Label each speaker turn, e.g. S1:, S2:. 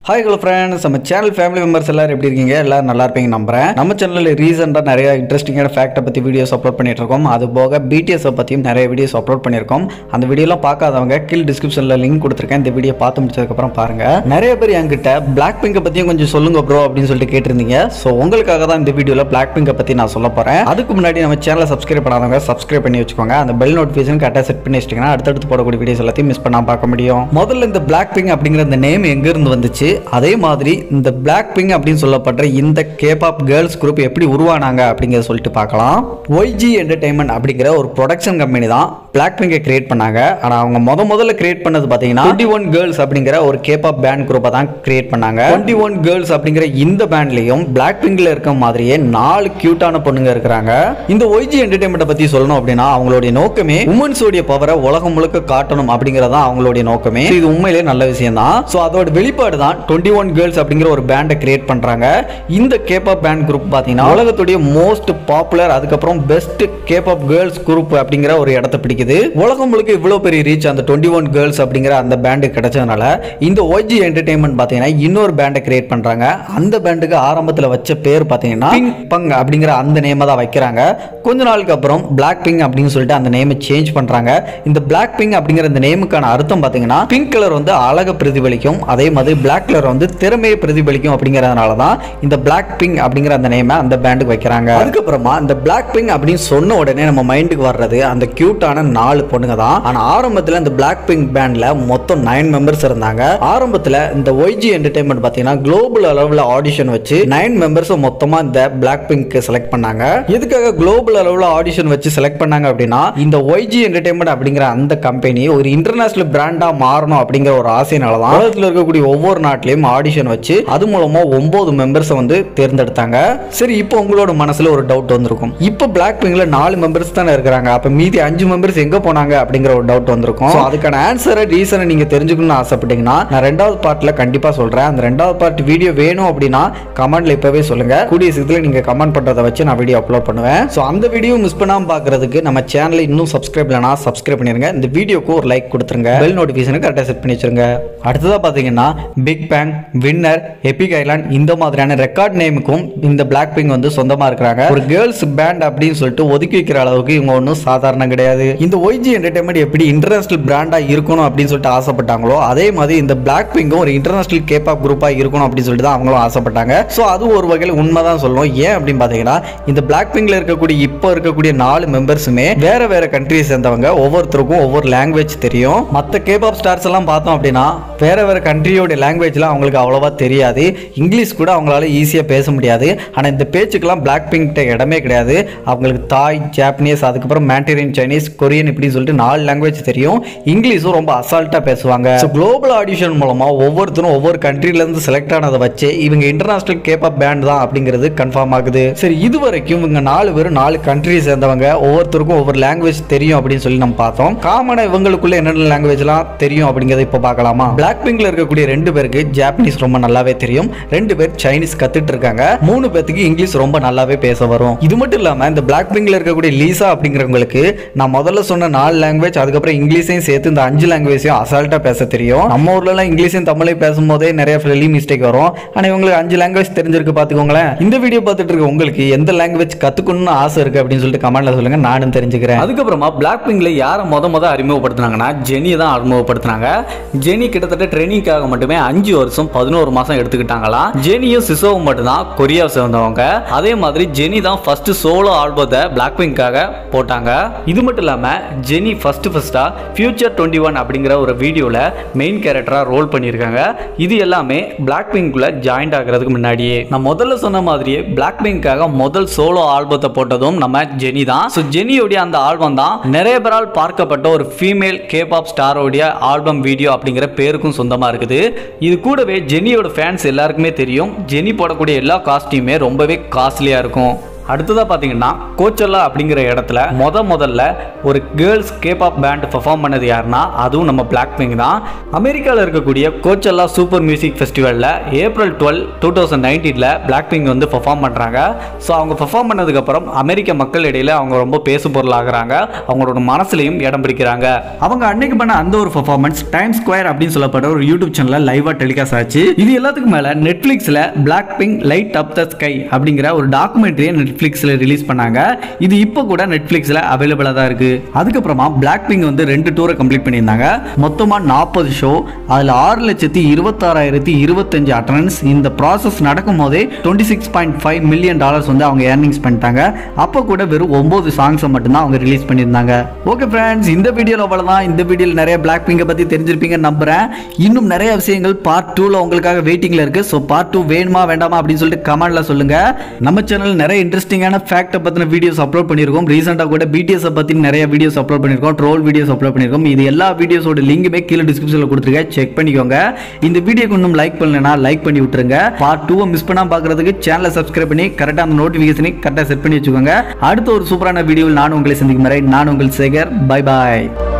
S1: hi hello friends நம்ம channel family members எல்லாரும் எப்படி இருக்கீங்க எல்லாரும் நல்லா இருப்பீங்க நம்புறேன் நம்ம சேனலில் ரீசெண்டாக நிறைய இன்ட்ரெஸ்டிங்கான ஃபேக்ட்டை பற்றி வீடியோஸ் அப்லோட் பண்ணிட்டு இருக்கோம் அது போக பிடிஎஸை பற்றியும் நிறைய வீடியோஸ் அப்லோட் பண்ணியிருக்கோம் அந்த வீடியோலாம் பார்க்காதவங்க கீழ் டிஸ்கிரிப்ஷனில் லிங்க் கொடுத்துருக்கேன் இந்த வீடியோ பார்த்து முடிச்சதுக்கப்புறம் பாருங்க நிறைய பேர் என்கிட்ட பிளாக் பிங்கை பற்றியும் கொஞ்சம் சொல்லுங்க ப்ரோ அப்படின்னு சொல்லிட்டு கேட்டிருந்தீங்க ஸோ உங்களுக்காக தான் இந்த வீடியோவில் பிளாக் பிங்கை பற்றி நான் சொல்ல போகிறேன் அதுக்கு முன்னாடி நம்ம சேனலை சப்ஸ்கிரைப் பண்ணாதவங்க சப்ஸ்கிரைப் பண்ணி வச்சுக்கோங்க அந்த பெல் நோட்டிஃபிகேஷன் கரெக்டாக செட் பண்ணி வச்சிட்டிங்கன்னா அடுத்தடுத்து போடக்கூடிய வீடியோஸ் எல்லாத்தையும் மிஸ் பண்ணாம பார்க்க முடியும் முதல்ல இந்த பிளாக் பிங்க் அப்படிங்கிற இந்த நேம் எங்கேருந்து வந்துச்சு அதே மாதிரி இந்த பிளாக் பிங்க் அப்படின்னு சொல்லப்படுற இந்த கேபாப் கேர்ள்ஸ் குரூப் எப்படி உருவானாங்க அப்படிங்கிறத சொல்லிட்டு பார்க்கலாம் ஒய்ஜி என்டர்டைன்மெண்ட் அப்படிங்கிற ஒரு ப்ரொடக்ஷன் கம்பெனி தான் பிளாக் பிங்கை கிரியேட் பண்ணாங்க ஆனால் அவங்க முத முதல்ல கிரியேட் பண்ணது பார்த்தீங்கன்னா டுவெண்ட்டி ஒன் கேர்ள்ஸ் அப்படிங்கிற ஒரு கேபாப் பேண்ட் குரூப்பை தான் கிரியேட் பண்ணாங்க டுவெண்ட்டி ஒன் கேர்ள்ஸ் அப்படிங்கிற இந்த பேண்ட்லையும் பிளாக் பிங்க்ல இருக்க மாதிரியே நாலு கியூட்டான பொண்ணுங்க இருக்கிறாங்க இந்த ஒய்ஜி என்டர்டைன்மெண்ட்டை பற்றி சொல்லணும் அப்படின்னா அவங்களுடைய நோக்கமே உமன்ஸோடைய பவரை உலகம் முழுக்க காட்டணும் அப்படிங்கிறதா அவங்களுடைய நோக்கமே இது உண்மையிலேயே நல்ல விஷயம் தான் ஸோ அதோட வெளிப்பாடு தான் டுவெண்ட்டி ஒன் கேர்ள்ஸ் அப்படிங்கிற ஒரு பேண்டை கிரியேட் பண்றாங்க இந்த கேபாப் பேண்ட் குரூப் பார்த்தீங்கன்னா உலகத்துடைய மோஸ்ட் பாப்புலர் அதுக்கப்புறம் பெஸ்ட் கேபாப் கேர்ள்ஸ் குரூப் அப்படிங்கிற ஒரு இடத்தை பிடிக்குது உலகம் முழுக்க இவ்வளோ பெரிய ரீச் அந்த டுவெண்ட்டி ஒன் கேர்ள்ஸ் அப்படிங்கிற அந்த பேண்டு கிடைச்சதுனால இந்த ஒய்ஜி என்டர்டைன்மெண்ட் பார்த்தீங்கன்னா இன்னொரு பேண்டை கிரியேட் பண்றாங்க அந்த பேண்டுக்கு ஆரம்பத்தில் வச்ச பேர் பார்த்தீங்கன்னா பிங் பங் அப்படிங்கிற அந்த நேமை தான் வைக்கிறாங்க கொஞ்ச நாளுக்கு அப்புறம் பிளாக் பிங் அப்படின்னு சொல்லிட்டு அந்த நேமை சேஞ்ச் பண்றாங்க இந்த பிளாக் பிங் அப்படிங்கிற இந்த நேமுக்கான அர்த்தம் பார்த்தீங்கன்னா பிங்க் கலர் வந்து அழக பிரதிபலிக்கும் அதே மாதிரி பிளாக் கலர் வந்து திறமையை பிரதிபலிக்கும் அப்படிங்கிறதுனால தான் இந்த பிளாக் பிங்க் அப்படிங்கிற அந்த நேமை அந்த பேண்டுக்கு வைக்கிறாங்க அதுக்கப்புறமா இந்த பிளாக் பிங்க் அப்படின்னு சொன்ன உடனே நம்ம மைண்டுக்கு வர்றது அந்த கியூட்டான நாலு பொண்ணுங்க தான் ஆனா ஆரம்பத்துல இந்த பிளாக் பிங்க் பேண்ட்ல மொத்தம் நைன் மெம்பர்ஸ் இருந்தாங்க ஆரம்பத்துல இந்த ஒய்ஜி என்டர்டைன்மெண்ட் பார்த்தீங்கன்னா குளோபல் அளவில் ஆடிஷன் வச்சு நைன் மெம்பர்ஸ் மொத்தமா இந்த பிளாக் பிங்க் செலக்ட் பண்ணாங்க எதுக்காக குளோபல் அளவில் ஆடிஷன் வச்சு செலக்ட் பண்ணாங்க அப்படின்னா இந்த ஒய்ஜி என்டர்டைன்மெண்ட் அப்படிங்கிற அந்த கம்பெனி ஒரு இன்டர்நேஷனல் பிராண்டா மாறணும் அப்படிங்கிற ஒரு ஆசையினால தான் உலகத்தில் இருக்கக்கூடிய ஒவ்வொரு நாட்டிலையும் ஆடிஷன் வச்சு அது மூலமா ஒன்பது மெம்பர்ஸை வந்து தேர்ந்தெடுத்தாங்க சரி இப்போ உங்களோட மனசுல ஒரு டவுட் வந்திருக்கும் இப்போ பிளாக் பிங்க்ல நாலு மெம்பர்ஸ் தானே இருக்கிறாங்க அப்ப மீதி அஞ்சு மெம்பர்ஸ் எங்க போனாங்க அப்படிங்கிற ஒரு டவுட் வந்திருக்கும் So, அதுக்கான ஆன்சரை ரீசனை நீங்க தெரிஞ்சுக்கணும்னு ஆசைப்பட்டீங்கன்னா நான் ரெண்டாவது பார்ட்ல கண்டிப்பா சொல்றேன் அந்த ரெண்டாவது பார்ட் வீடியோ வேணும் அப்படின்னா கமெண்ட்ல இப்பவே சொல்லுங்க கூடிய சீக்கிரத்தில் நீங்க கமெண்ட் பண்றதை வச்சு நான் வீடியோ அப்லோட் பண்ணுவேன் ஸோ அந்த வீடியோ மிஸ் பண்ணாம பார்க்கறதுக்கு நம்ம சேனலை இன்னும் சப்ஸ்கிரைப் இல்லைனா சப்ஸ்கிரைப் பண்ணிருங்க இந்த வீடியோக்கு ஒரு லைக் கொடுத்துருங்க பெல் நோட்டிஃபிகேஷனுக்கு கரெக்டாக செட் பண்ணி வச்சிருங்க அடுத்ததாக பார்த்தீங்கன்னா Big Bang winner epic island இந்த மாதிரியான ரெக்கார்ட் நேமுக்கும் இந்த பிளாக் பிங்க் வந்து சொந்தமாக இருக்கிறாங்க ஒரு கேர்ள்ஸ் பேண்ட் அப்படின்னு சொல்லிட்டு ஒதுக்கி வைக்கிற அளவுக்கு இவங்க ஒன்றும் சாதாரணம் கிடையாது இந்த ஒய்ஜி என்டர்டைன்மெண்ட் எப்படி இன்டர்நேஷனல் பிராண்டாக இருக்கணும் அப்படின்னு சொல்லிட்டு ஆசைப்பட்டாங்களோ அதே மாதிரி இந்த பிளாக் பிங்கும் ஒரு இன்டர்நேஷனல் கேப்பாப் குரூப்பாக இருக்கணும் அப்படின்னு சொல்லிட்டு தான் அவங்களும் ஆசைப்பட்டாங்க ஸோ அது ஒரு வகையில் உண்மைதான் சொல்லணும் ஏன் அப்படின்னு பார்த்தீங்கன்னா இந்த பிளாக் பிங்க்ல இருக்கக்கூடிய இப்போ இருக்கக்கூடிய நாலு மெம்பர்ஸுமே வேற வேற கண்ட்ரியை சேர்ந்தவங்க ஒவ்வொருத்தருக்கும் ஒவ்வொரு லாங்குவேஜ் தெரியும் மற்ற கேபாப் ஸ்டார்ஸ் எல்லாம் பார்த்தோம் அப்படின்னா வேற வேற கண்ட்ரியோட லாங்குவேஜ்லாம் அவங்களுக்கு அவ்வளோவா தெரியாது இங்கிலீஷ் கூட அவங்களால ஈஸியாக பேச முடியாது ஆனால் இந்த பேச்சுக்கெல்லாம் பிளாக் பிங்க்ட இடமே கிடையாது அவங்களுக்கு தாய் ஜாப்பனீஸ் அதுக்கப்புறம் மேண்டரின் சைனீஸ் கொரியன் இப்படின்னு சொல்லிட்டு நாலு லாங்குவேஜ் தெரியும் இங்கிலீஷும் ரொம்ப அசால்ட்டாக பேசுவாங்க ஸோ குளோபல் ஆடிஷன் மூலமாக ஒவ்வொருத்தரும் ஒவ்வொரு கண்ட்ரிலேருந்து செலக்ட் ஆனதை வச்சு இவங்க இன்டர்நேஷனல் கேப்பாப் பேண்ட் தான் அப்படிங்கிறது கன்ஃபார்ம் ஆகுது சரி இது வரைக்கும் இவங்க நாலு பேரும் நாலு கண்ட்ரி சேர்ந்தவங்க ஒவ்வொருத்தருக்கும் ஒவ்வொரு லாங்குவேஜ் தெரியும் அப்படின்னு சொல்லி நம்ம பார்த்தோம் காமனாக இவங்களுக்குள்ள என்னென்ன லாங்குவேஜ்லாம் தெரியும் அப்படிங்கிறத இப்போ பார்க்கலாமா பிளாக் பிங்க்ல இருக்கக்கூடிய ரெண்டு பேருக்கு ஜாப்பனீஸ் ரொம்ப நல்லாவே தெரியும் ரெண்டு பேர் சைனீஸ் கத்துட்டு இருக்காங்க மூணு பேத்துக்கு இங்கிலீஷ் ரொம்ப நல்லாவே பேச வரும் இது மட்டும் இல்லாம இந்த பிளாக் பிங்க்ல இருக்கக்கூடிய லீசா அப்படிங்கிறவங்களுக்கு நான் முதல்ல சொன்ன நாலு லாங்குவேஜ் அதுக்கப்புறம் இங்கிலீஷையும் சேர்த்து இந்த அஞ்சு லாங்குவேஜையும் அசால்ட்டா பேச தெரியும் நம்ம ஊர்ல எல்லாம் இங்கிலீஷும் தமிழையும் பேசும்போதே நிறைய ஃபிலி மிஸ்டேக் வரும் ஆனா இவங்களுக்கு அஞ்சு லாங்குவேஜ் தெரிஞ்சிருக்கு பாத்துக்கோங்களேன் இந்த வீடியோ பார்த்துட்டு இருக்க உங்களுக்கு எந்த லாங்குவேஜ் கத்துக்கணும்னு ஆசை இருக்கு அப்படின்னு சொல்லிட்டு கமெண்ட்ல சொல்லுங்க நானும் தெரிஞ்சுக்கிறேன்
S2: அதுக்கப்புறமா பிளாக் பிங்க்ல யாரை முத முத அறிமுகப்படுத்தினாங்கன்னா ஜெனியை தான் அறிமுகப்படுத்தினாங்க ஜெனி கிட்டத்தட்ட ட்ரைனிங்காக மட்டுமே அஞ்சு வருஷம் பதினோரு மாசம் எடுத்துக்கிட்டாங்களாம் ஜெனியும் சிசோவும் மட்டும்தான் கொரியாவை சேர்ந்தவங்க அதே மாதிரி ஜெனி தான் ஃபர்ஸ்ட் சோலோ ஆல்பத்தை பிளாக் பிங்காக போட்டாங்க இது மட்டும் இல்லாம ஜெனி ஃபர்ஸ்ட் ஃபர்ஸ்டா ஃபியூச்சர் டுவெண்ட்டி ஒன் அப்படிங்கிற ஒரு வீடியோல மெயின் கேரக்டரா ரோல் பண்ணியிருக்காங்க இது எல்லாமே பிளாக் பிங்க்குள்ள ஜாயின்ட் ஆகிறதுக்கு முன்னாடியே நான் முதல்ல சொன்ன மாதிரியே பிளாக் பிங்காக முதல் சோலோ ஆல்பத்தை போட்டதும் நம்ம ஜெனி தான் ஸோ ஜெனியோடைய அந்த ஆல்பம் தான் நிறைய பேரால் பார்க்கப்பட்ட ஒரு ஃபீமேல் கேபாப் ஸ்டாரோடைய ஆல்பம் வீடியோ அப்படிங்கிற பேருக்கும் சொந்தமாக இருக்குது இது கூடவே ஜெனியோட ஃபேன்ஸ் எல்லாருக்குமே தெரியும் ஜெனி போடக்கூடிய எல்லா காஸ்டியூமே ரொம்பவே காஸ்ட்லியாக இருக்கும் அடுத்ததாக பார்த்தீங்கன்னா கோச்சல்லா அப்படிங்கிற இடத்துல முத முதல்ல ஒரு கேர்ள்ஸ் கேபாப் பேண்ட் பெர்ஃபார்ம் பண்ணது யாருன்னா அதுவும் நம்ம பிளாக் பிங்க் தான் அமெரிக்காவில் இருக்கக்கூடிய கோச்சல்லா சூப்பர் மியூசிக் ஃபெஸ்டிவலில் ஏப்ரல் டுவெல் டூ தௌசண்ட் நைன்டீனில் பிளாக் பிங்க் வந்து பெர்ஃபார்ம் பண்ணுறாங்க ஸோ அவங்க பெர்ஃபார்ம் பண்ணதுக்கப்புறம் அமெரிக்க மக்கள் இடையில அவங்க ரொம்ப பேசு பொருளாகிறாங்க அவங்களோட மனசுலையும் இடம் பிடிக்கிறாங்க
S1: அவங்க அன்னைக்கு பண்ண அந்த ஒரு பர்ஃபார்மன்ஸ் டைம் ஸ்கொயர் அப்படின்னு சொல்லப்பட்ட ஒரு யூடியூப் சேனல்ல லைவா டெலிகாஸ்ட் ஆச்சு இது எல்லாத்துக்கும் மேல நெட்ஃபிளிக்ஸ்ல Blackpink light up the sky அப்படிங்கிற ஒரு டாக்குமெண்ட்ரியை நெட்ஃபிளிக்ஸ்ல ரிலீஸ் பண்ணாங்க இது இப்போ கூட நெட்ஃபிளிக்ஸ்ல அவைலபிளா தான் இருக்கு அதுக்கப்புறமா பிளாக் பிங்க் வந்து ரெண்டு டூரை கம்ப்ளீட் பண்ணியிருந்தாங்க மொத்தமா நாற்பது ஷோ அதுல ஆறு லட்சத்தி இருபத்தாறாயிரத்தி இருபத்தஞ்சு அட்டனன்ஸ் இந்த ப்ராசஸ் நடக்கும் போதே twenty six point five million dollars வந்து அவங்க ஏர்னிங்ஸ் பண்ணிட்டாங்க அப்போ கூட வெறும் ஒன்பது சாங்ஸை மட்டும்தான் அவங்க ரிலீஸ் பண்ணியிருந்தாங்க ஓகே ஃப்ரெண்ட்ஸ் இந்த வீடியோவில் அவ்வளோதான் இந்த வீடியோவில் நிறைய பிளாக் பிங்கை பற்றி தெரிஞ்சிருப்பீங்கன்னு நம்புறேன் இன்னும் நிறைய விஷயங்கள் பார்ட் டூவில் உங்களுக்காக வெயிட்டிங்கில் இருக்கு ஸோ பார்ட் டூ வேணுமா வேண்டாமா அப்படின்னு சொல்லிட்டு கமெண்ட்ல சொல்லுங்க நம்ம சேனல் நிறைய இன்ட்ரெஸ்டிங்கான ஃபேக்ட்டை பற்றின வீடியோஸ் அப்லோட் பண்ணியிருக்கோம் ரீசெண்டாக கூட பிடிஎஸ் பற்றி நிறைய வீடியோஸ் அப்லோட் பண்ணியிருக்கோம் ட்ரோல் வீடியோஸ் அப்லோட் பண்ணியிருக்கோம் இது எல்லா வீடியோஸோட லிங்குமே கீழே டிஸ்கிரிப்ஷனில் கொடுத்துருக்கேன் செக் பண்ணிக்கோங்க இந்த வீடியோக்கு இன்னும் லைக் பண்ணலனா லைக் பண்ணி விட்டுருங்க பார்ட் டூவை மிஸ் பண்ணாம பார்க்கறதுக்கு சேனலை சப்ஸ்கிரைப் பண்ணி கரெக்டாக அந்த நோட்டிஃபிகேஷனை கரெக்டாக செட் பண்ணி வச்சுக்கோங்க அடுத்த ஒரு சூப்பரான வீடியோவில் நான் உங்களை சந்திக்கும் வரை நான் உங்கள் சேகர் பை பாய்